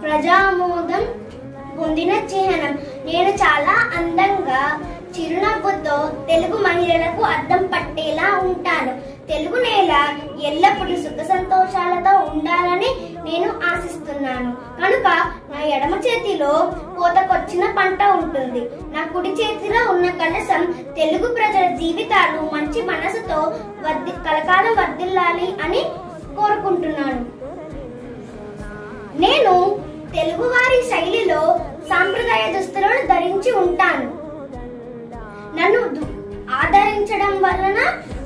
ప్రజామోదం పొందిన చిహ్నం నేను చాలా అందంగా చిరునవ్వుతో తెలుగు మహిళలకు అద్దం పట్టేలా ఉంటాను తెలుగు నేల ఎల్లప్పుడూ సుఖ సంతోషాలతో ఉండాలని నేను ఆశిస్తున్నాను కనుక నా ఎడమ చేతిలో కోతకొచ్చిన పంట ఉంటుంది నా కుడి చేతిలో ఉన్న కలశం తెలుగు ప్రజల జీవితాలు మంచి మనసుతో వర్ధి కలకాలం వర్ధిల్లాలి అని కోరుకుంటున్నాను నేను తెలుగువారి శైలిలో సాంప్రదాయ దుస్తులను ధరించి ఉంటాను నన్ను దు- ఆదరించడం వలన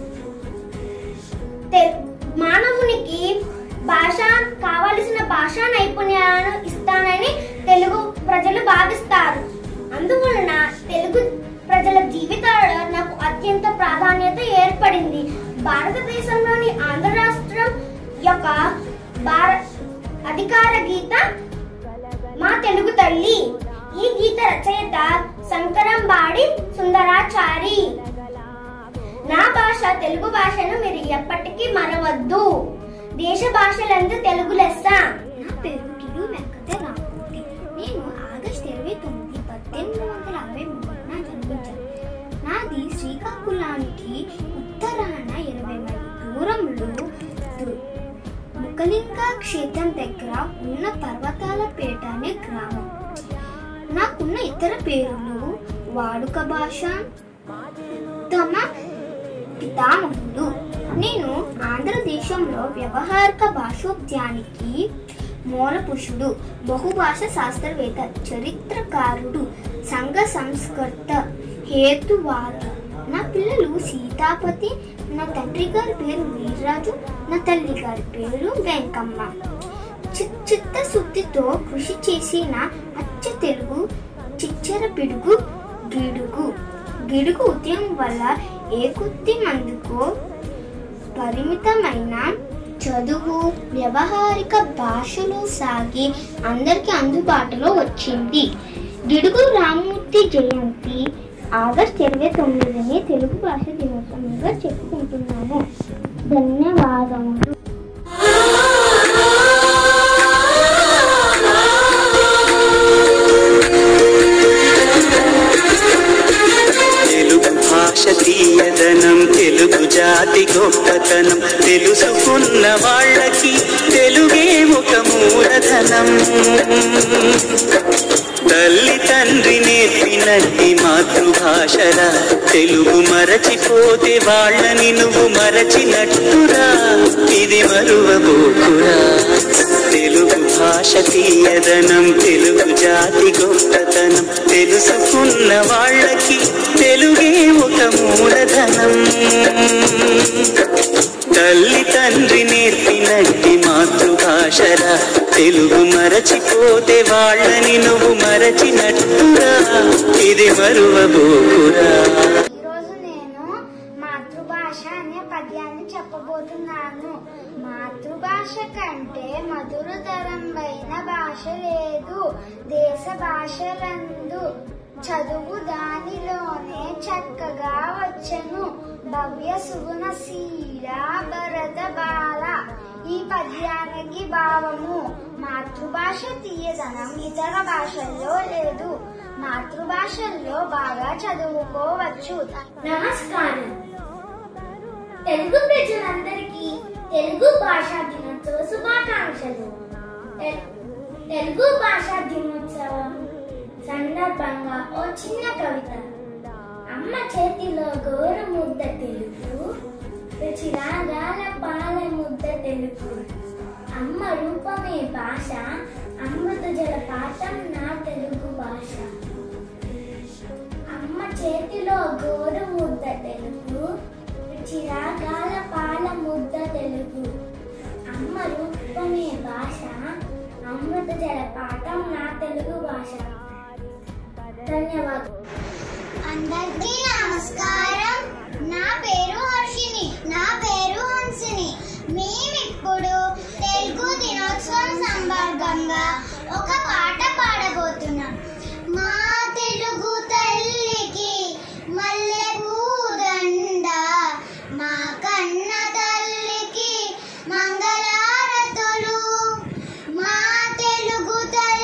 తె- మానవునికి భాష కావలసిన భాషా నైపుణ్యాలను ఇస్తానని తెలుగు ప్రజలు భావిస్తారు అందువలన తెలుగు ప్రజల జీవితాలలో నాకు అత్యంత ప్రాధాన్యత ఏర్పడింది భారతదేశంలోని ఆంధ్ర రాష్ట్రం యొక్క భార అధికార గీత మా తెలుగు తల్లి ఈ గీత రచయిత శంకరంబాడి సుందరాచారి నా భాష తెలుగు భాషను మీరు ఎప్పటికీ మరవద్దు దేశ భాషలందు తెలుగు లెస్స నా పేరు టిడు వెంకట రామూర్తి నేను ఆగస్టు ఇరవై తొమ్మిది పద్దెనిమిది వందల అరవై మూడున జన్మించాను నాది శ్రీకాకుళానికి ఉత్తరాన ఇరవై మైళ్ళ దూరంలో దు- ముకలింగ క్షేత్రం దగ్గర ఉన్న పర్వతాల పేట అనే గ్రామం నాకున్న ఇతర పేర్లు వాడుక భాష ఉత్తమ పితామహుడు నేను ఆంధ్రదేశంలో వ్యవహారిక భాషోద్యానికి మూలపురుషుడు బహుభాష శాస్త్రవేత్త చరిత్రకారుడు సంఘ సంస్కర్త హేతువాద నా పిల్లలు సీతాపతి నా తండ్రి గారి పేరు వీర్రాజు నా తల్లి గారి పేరు వెంకమ్మ చి- చిత్తశుద్ధితో కృషి చేసిన అచ్చ తెలుగు చిచ్చర పిడుగు గిడుగు గిడుగు ఉద్యమం వల్ల ఏ కొద్ది మందికో పరిమితమైన చదువు వ్యవహారిక భాషలో సాగి అందరికీ అందుబాటులో వచ్చింది గిడుగు రామూర్తి జయంతి ఆగస్ట్ ఇరవై తొమ్మిదిని తెలుగు భాష దినోత్సవంగా చెప్పుకుంటున్నాము ధన్యవాదములు తెలుగు భాష తీయదనం తెలుగు జాతి గొప్పతనం తెలుసుకున్న వాళ్ళకి తెలుగే ఒక మూలధనం తల్లి తండ్రి నేర్పినట్టి మాతృభాషరా తెలుగు మరచిపోతే వాళ్ళని నువ్వు మరచినట్టురా ఇది మరువబోకురా తెలుగు భాష తీయదనం తెలుగు జాతి గొప్పతనం తెలుసుకున్న వాళ్ళకి తెలుగే ఒక మూలధనం తల్లి తండ్రి నేర్పినట్టి మాతృభాషరా తెలుగు మరచిపోతే వాళ్ళని నువ్వు మరచినట్టురా ఇది మరువబోకురా ఈరోజు నేను మాతృభాష అనే పద్యాన్ని చెప్పబోతున్నాను మాతృభాష కంటే మధురతరమైన భాష లేదు దేశ భాషలందు చదువు దానిలోనే చక్కగా వచ్చను భవ్య సుగుణశీల భరత బాల ఈ పద్యానికి భావము మాతృభాష తీయదనం ఇతర భాషల్లో లేదు మాతృభాషల్లో బాగా చదువుకోవచ్చు నమస్కారం తెలుగు ప్రజలందరికీ తెలుగు భాషా దినోత్సవ శుభాకాంక్షలు తె- తెలుగు భాషా దినోత్సవం సందర్భంగా ఓ చిన్న కవిత అమ్మ చేతిలో గోరు ముద్ద తెలుగు రుచి రాగాల పాల ముద్ద తెలుగు అమ్మ రూపమే భాష అమృత జల పాఠం నా తెలుగు భాష అమ్మ చేతిలో గోరు ముద్ద తెలుగు రుచి రాగాల పాల ముద్ద తెలుగు అమ్మ రూపమే భాష అమృత జల పాఠం నా తెలుగు భాష ధన్యవాదాలు అందరికీ నమస్కారం నా పేరు హర్షిని నా పేరు హంసిని మేమిప్పుడు తెలుగు దినోత్సవం సందర్భంగా ఒక పాట పాడబోతున్నాం మా తెలుగు తల్లికి మల్లె పూదండ మా కన్న తల్లికి మంగళారతులు మా తెలుగు తల్లి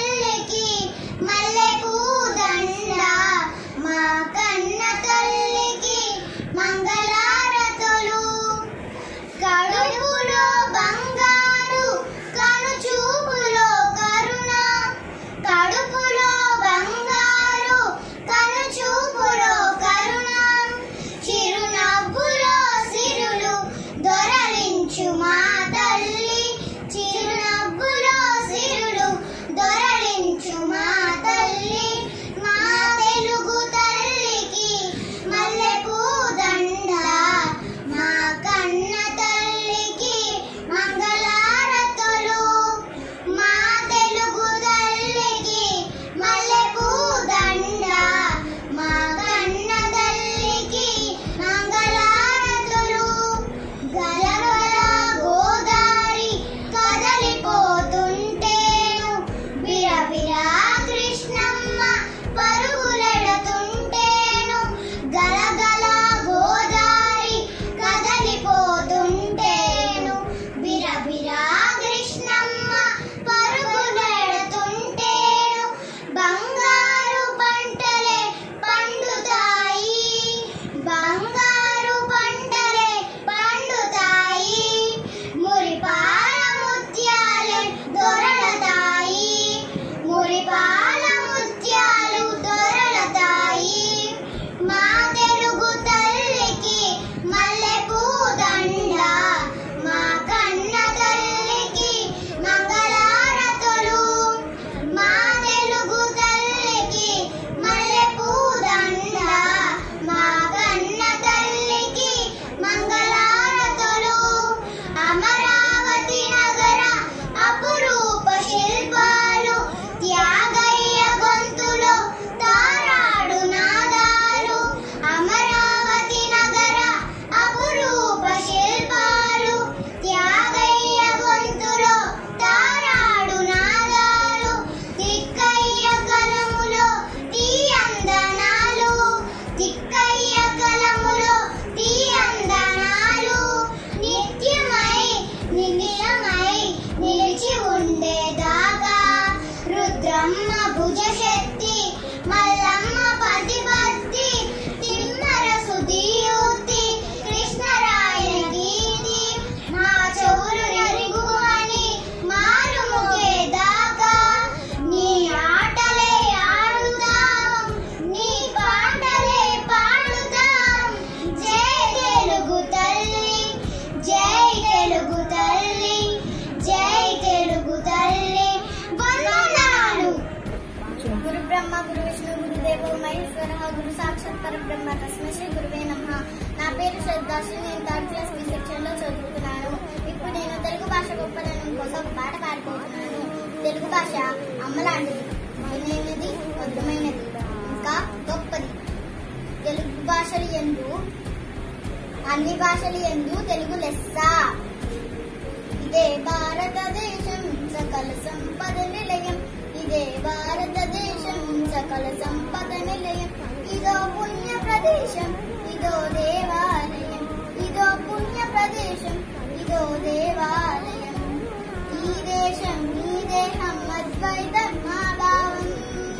మహేశ్వర గురు సాక్షాత్ పరబ్రహ్మ తస్మై శ్రీ గురువే నమ నా పేరు శ్రద్ధాశ్రీ నేను థర్డ్ క్లాస్ బి సెక్షన్ లో చదువుతున్నాను ఇప్పుడు నేను తెలుగు భాష గొప్పదనం కోసం ఒక పాట పాడిపోతున్నాను తెలుగు భాష అమ్మలాంటిది వినైనది మధురమైనది ఇంకా గొప్పది తెలుగు భాషలు ఎందు అన్ని భాషలు ఎందు తెలుగు లెస్స ఇదే భారతదేశం సకల సంపద నిలయం ఇదే భారతదేశం సకల సంపద నిలయం ఇదో పుణ్య ప్రదేశం ఇదో దేవాలయం ఇదో పుణ్య ప్రదేశం ఇదో దేవాలయం ఈ దేశం ఈ దేహం అద్వైతం మా భావం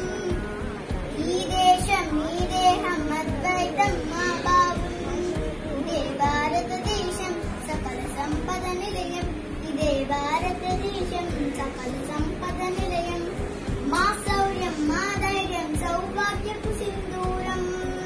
ఈ దేశం ఈ దేహం అద్వైతం మా భావం ఇదే భారతదేశం సకల సంపద నిలయం ఇదే భారతదేశం సకల సంపద నిలయం మా శౌర్యం మా ధైర్యం సౌభాగ్యపు సింధూరం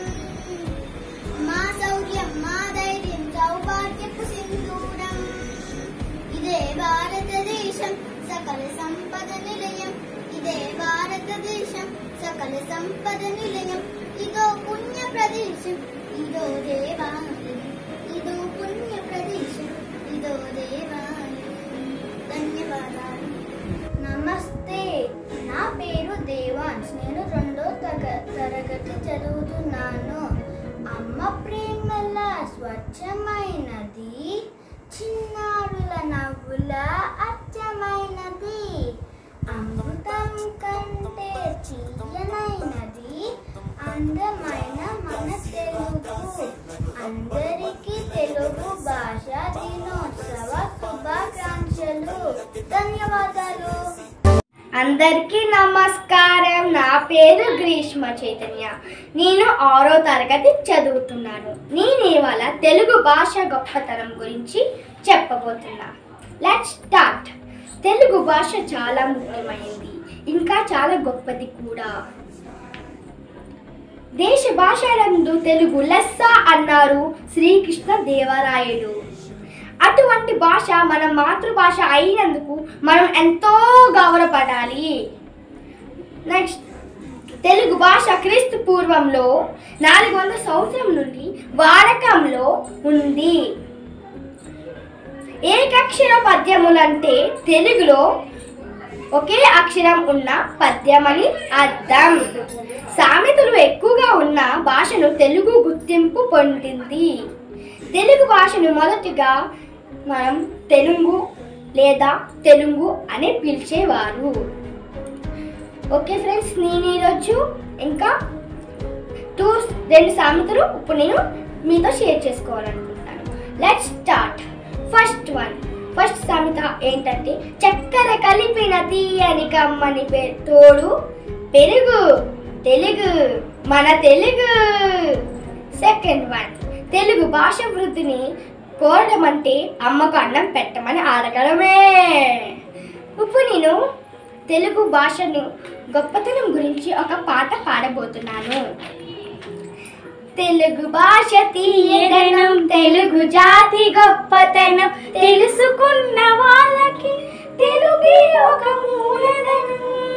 మా శౌర్యం మా ధైర్యం సౌభాగ్యపు సింధూరం ఇదే భారతదేశం సకల సంపద నిలయం ఇదే భారతదేశం సకల సంపద నిలయం ఇదో పుణ్య ప్రదేశం ఇదో దేవాలయం ఇదో పుణ్య ప్రదేశం ఇదో దేవాలయం ధన్యవాదాలు నమస్తే నా పేరు దేవాన్స్ నేను రెండో తగ తరగతి చదువుతున్నాను అమ్మ ప్రేమల స్వచ్ఛమైనది చిన్నారుల నవ్వుల అచ్చమైనది అమృతం కంటే తీయనైనది అందమైన మన తెలుగు అందరికీ తెలుగు భాష దినోత్సవ శుభాకాంక్షలు ధన్యవాదాలు అందరికీ నమస్కారం నా పేరు గ్రీష్మ చైతన్య నేను ఆరో తరగతి చదువుతున్నాను నేను ఇవాళ తెలుగు భాష గొప్పతనం గురించి చెప్పబోతున్నా లెట్ స్టార్ట్ తెలుగు భాష చాలా ముఖ్యమైనది ఇంకా చాలా గొప్పది కూడా దేశ భాషలందు తెలుగు లెస్స అన్నారు శ్రీకృష్ణ దేవరాయలు అటువంటి భాష మన మాతృభాష అయినందుకు మనం ఎంతో గౌరవపడాలి నెక్స్ట్ తెలుగు భాష క్రీస్తు పూర్వంలో నాలుగు వందల సంవత్సరం నుండి వాడకంలో ఉంది ఏకక్షర పద్యములంటే తెలుగులో ఒకే అక్షరం ఉన్న పద్యమని అర్థం సామెతలు ఎక్కువగా ఉన్న భాషను తెలుగు గుర్తింపు పొందింది తెలుగు భాషను మొదటిగా మనం తెలుగు లేదా తెలుగు అని పిలిచేవారు ఓకే ఫ్రెండ్స్ నేను ఈరోజు ఇంకా టూ రెండు సామెతలు ఇప్పుడు నేను మీతో షేర్ చేసుకోవాలనుకుంటున్నాను let start first one first సామెత ఏంటంటే చక్కెర కలిపిన తీయని కమ్మని పె- తోడు పెరుగు తెలుగు మన తెలుగు సెకండ్ వన్ తెలుగు భాష వృద్ధిని కోరడం అంటే అమ్మకు అన్నం పెట్టమని అడగడమే ఇప్పుడు నేను తెలుగు భాషను గొప్పతనం గురించి ఒక పాట పాడబోతున్నాను తెలుగు భాష తీయదనం తెలుగు జాతి గొప్పతనం తెలుసుకున్న వాళ్ళకి తెలుగే ఒక మూలధనం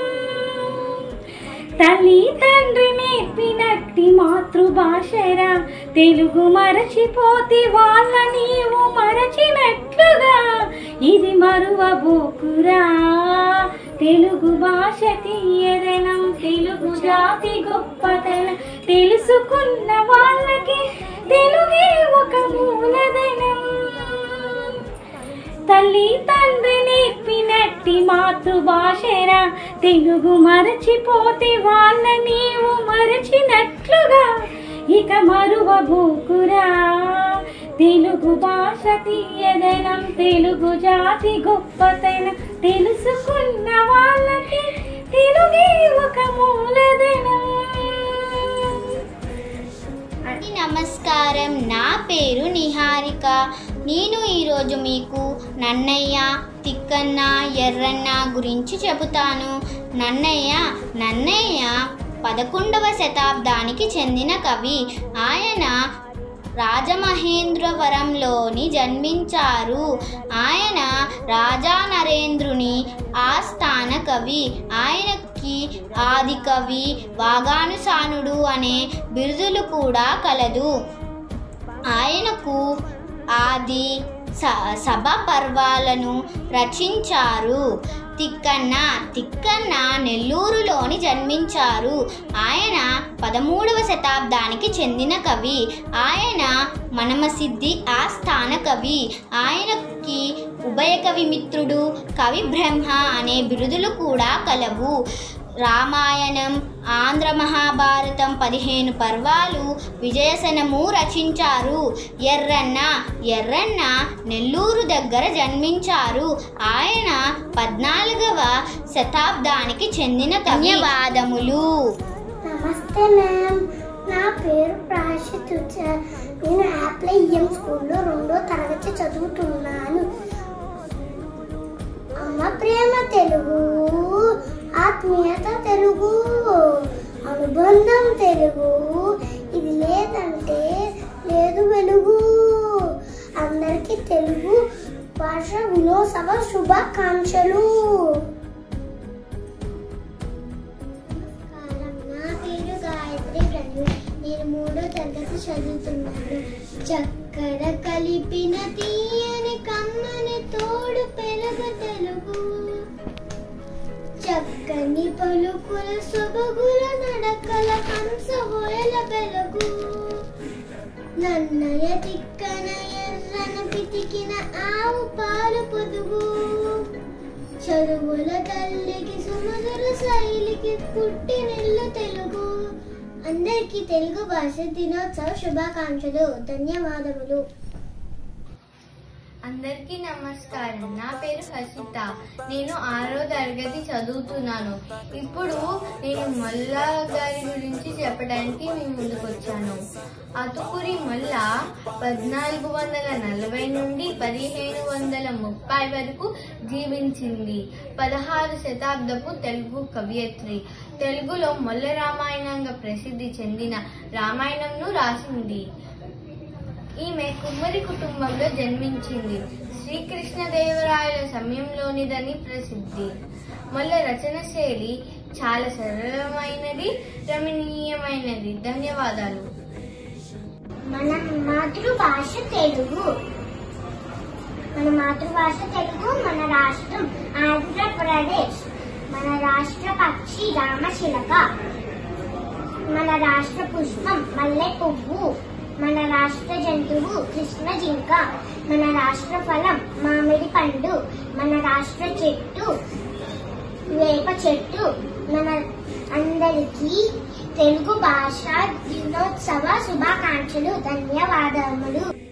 తల్లి తండ్రి నేర్పినట్టి మాతృభాషరా తెలుగు మరచిపోతే వాళ్ళ నీవు మరచినట్లుగా ఇది మరువబోకురా తెలుగు భాష తీయదనం తెలుగు జాతి గొప్పతనం తెలుసుకున్న వాళ్ళకి తెలుగే ఒక మూలధనం తల్లి తండ్రి నేర్పినట్టి మాతృభాషరా తెలుగు మరచిపోతే వాళ్ళ నీవు మరచినట్లుగా ఇక మరువబోకురా తెలుగు భాష తీయదనం తెలుగు జాతి గొప్పతనం తెలుసుకున్న వాళ్ళకి తెలుగే ఒక మూలధనం అందరికీ నమస్కారం నా పేరు నిహారిక నేను ఈరోజు మీకు నన్నయ్య తిక్కన్న ఎర్రన్న గురించి చెబుతాను నన్నయ్య నన్నయ్య పదకొండవ శతాబ్దానికి చెందిన కవి ఆయన రాజమహేంద్రవరంలోని జన్మించారు ఆయన రాజా నరేంద్రుని ఆస్థాన కవి ఆయనకి ఆది కవి వాగానుసానుడు అనే బిరుదులు కూడా కలదు ఆయనకు ఆది స- సభ పర్వాలను రచించారు తిక్కన్న తిక్కన్న నెల్లూరులోని జన్మించారు ఆయన పదమూడవ శతాబ్దానికి చెందిన కవి ఆయన మనమసిద్ధి ఆస్థాన కవి ఆయనకి ఉభయ కవి మిత్రుడు కవి బ్రహ్మ అనే బిరుదులు కూడా కలవు రామాయణం ఆంధ్ర మహాభారతం పదిహేను పర్వాలు విజయసనము రచించారు ఎర్రన్న ఎర్రన్న నెల్లూరు దగ్గర జన్మించారు ఆయన పద్నాలుగవ శతాబ్దానికి చెందిన ధన్యవాదములు నమస్తే మ్యామ్ నా పేరు ప్రాశిత్ నేను యాప్లై ఈఎం స్కూల్లో రెండో తరగతి చదువుతున్నాను అమ్మ ప్రేమ తెలుగు ఆత్మీయత తెలుగు అనుబంధం తెలుగు ఇది లేదంటే లేదు వెలుగు అందరికీ తెలుగు భాష వినోత్సవ శుభాకాంక్షలు నమస్కారం నా పేరు గాయత్రి ప్రణవి నేను మూడో తరగతి చదువుతున్నాను చక్కెర కలిపిన తీయని కమ్మని తోడు పెరుగ తెలుగు చక్కని పలుకుల సొబగుల నడకల కంస హోయల వెలుగు నన్నయ తిక్కన ఎర్రన పితికిన ఆవు పాలు పొదుగు చదువుల తల్లికి సుమధుర శైలికి పుట్టినిల్లు తెలుగు అందరికీ తెలుగు భాష దినోత్సవ శుభాకాంక్షలు ధన్యవాదములు అందరికీ నమస్కారం నా పేరు హసిత నేను ఆరో తరగతి చదువుతున్నాను ఇప్పుడు నేను మల్లా గారి గురించి చెప్పడానికి మీ ముందుకు వచ్చాను అతుకురి మల్ల పద్నాలుగు వందల నలభై నుండి పదిహేను వందల ముప్పై వరకు జీవించింది పదహారు శతాబ్దపు తెలుగు కవియత్రి తెలుగులో మొల్ల రామాయణంగా ప్రసిద్ధి చెందిన రామాయణంను రాసింది ఈమె కుమ్మరి కుటుంబంలో జన్మించింది శ్రీకృష్ణదేవరాయల సమయంలోనిదని ప్రసిద్ధి మళ్ళ రచన శైలి చాలా సరళమైనది రమణీయమైనది ధన్యవాదాలు మన మాతృభాష తెలుగు మన మాతృభాష తెలుగు మన రాష్ట్రం ఆంధ్రప్రదేశ్ మన రాష్ట్ర పక్షి రామచిలక మన రాష్ట్ర పుష్పం మల్లె పువ్వు మన రాష్ట్ర జంతువు కృష్ణ జింక మన రాష్ట్ర ఫలం మామిడి పండు మన రాష్ట్ర చెట్టు వేప చెట్టు మన అందరికీ తెలుగు భాష దినోత్సవ శుభాకాంక్షలు ధన్యవాదములు